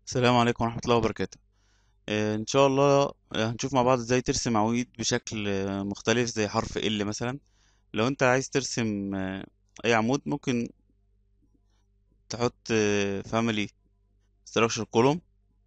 السلام عليكم ورحمة الله وبركاته آه، ان شاء الله آه، هنشوف مع بعض ازاي ترسم عواميد بشكل آه، مختلف زي حرف ال مثلا لو انت عايز ترسم آه، اي عمود ممكن تحط family structure column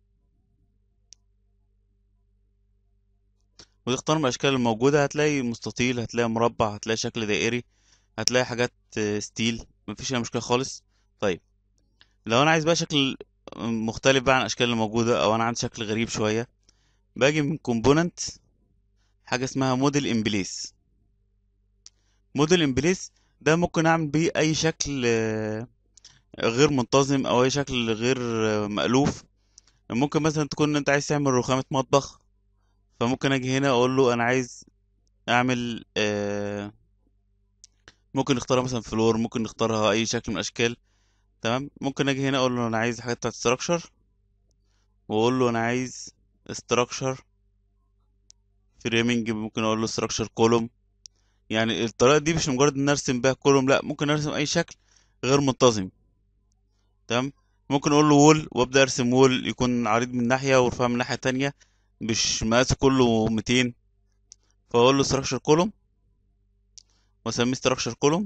وتختار من الاشكال الموجودة هتلاقي مستطيل هتلاقي مربع هتلاقي شكل دائري هتلاقي حاجات ستيل مفيش اي مشكلة خالص طيب لو انا عايز بقى شكل مختلف بقى عن الاشكال اللي موجودة او انا عندي شكل غريب شوية باجي من component حاجة اسمها موديل ان بليس موديل ان بليس ده ممكن اعمل بيه اي شكل آه، غير منتظم او اي شكل غير آه، مألوف ممكن مثلا تكون انت عايز تعمل رخامة مطبخ فممكن اجي هنا اقول له انا عايز اعمل آه، ممكن نختارها مثلا فلور ممكن نختارها اي شكل من الاشكال تمام ممكن اجي هنا اقول له انا عايز حاجات بتاعت structure واقول له انا عايز structure framing ممكن اقول له structure column يعني الطريقة دي مش مجرد ان ارسم بيها كولوم لا ممكن ارسم اي شكل غير منتظم تمام ممكن اقول له وول وابدا ارسم وول يكون عريض من ناحية ورفيع من ناحية تانية مش مقاسه كله 200 فاقول له structure column واسميه structure column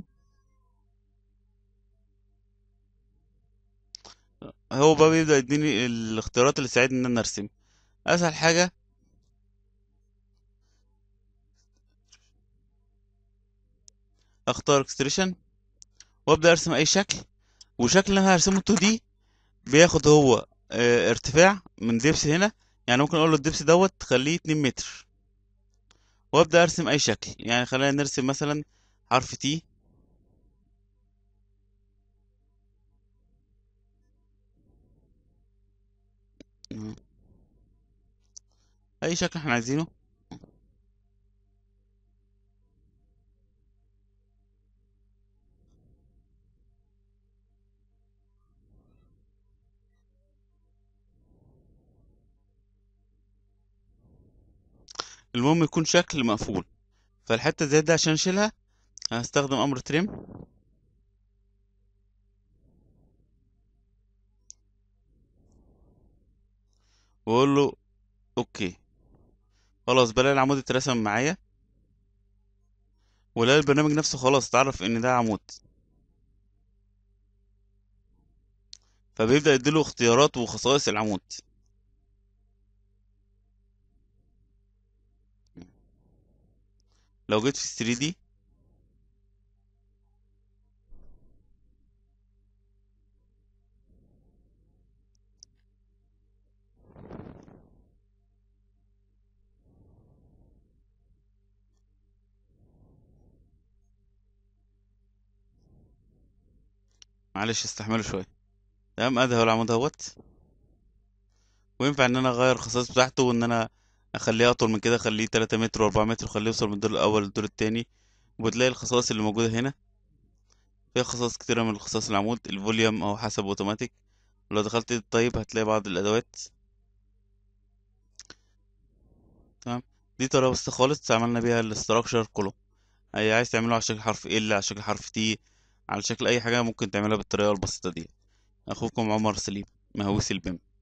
هو بقى بيبدأ يديني الاختيارات اللي تساعدني ان انا ارسم اسهل حاجة اختار extrusion وابدأ ارسم اي شكل والشكل اللي انا هرسمه 2 دي بياخد هو اه ارتفاع من دبس هنا يعني ممكن اقول له الدبس دوت تخليه 2 متر وابدأ ارسم اي شكل يعني خلينا نرسم مثلا حرف تي اي شكل احنا عايزينه المهم يكون شكل مقفول فالحتة زي دي عشان اشيلها هستخدم امر تريم واقول له اوكي خلاص بلاقي العمود اترسم معايا ولا البرنامج نفسه خلاص تعرف ان ده عمود فبيبدأ يديله اختيارات وخصائص العمود لو جيت في 3 دي معلش استحملوا شويه تمام ادي هو العمود اهوت وينفع ان انا اغير الخصائص بتاعته وان انا اخليه اطول من كده اخليه 3 متر و4 متر واخليه يوصل من الدور الاول للدور التاني وبتلاقي الخصائص اللي موجوده هنا فيها خصائص كتيره من خصائص العمود الفوليوم او حسب اوتوماتيك لو دخلت الطيب هتلاقي بعض الادوات تمام دي طريقه بسيطه خالص عملنا بيها الاستراكشر كله اي عايز تعمله على شكل حرف ال على شكل حرف تي على شكل اي حاجه ممكن تعملها بالطريقه البسيطه دي اخوكم عمر سليم مهووس البيم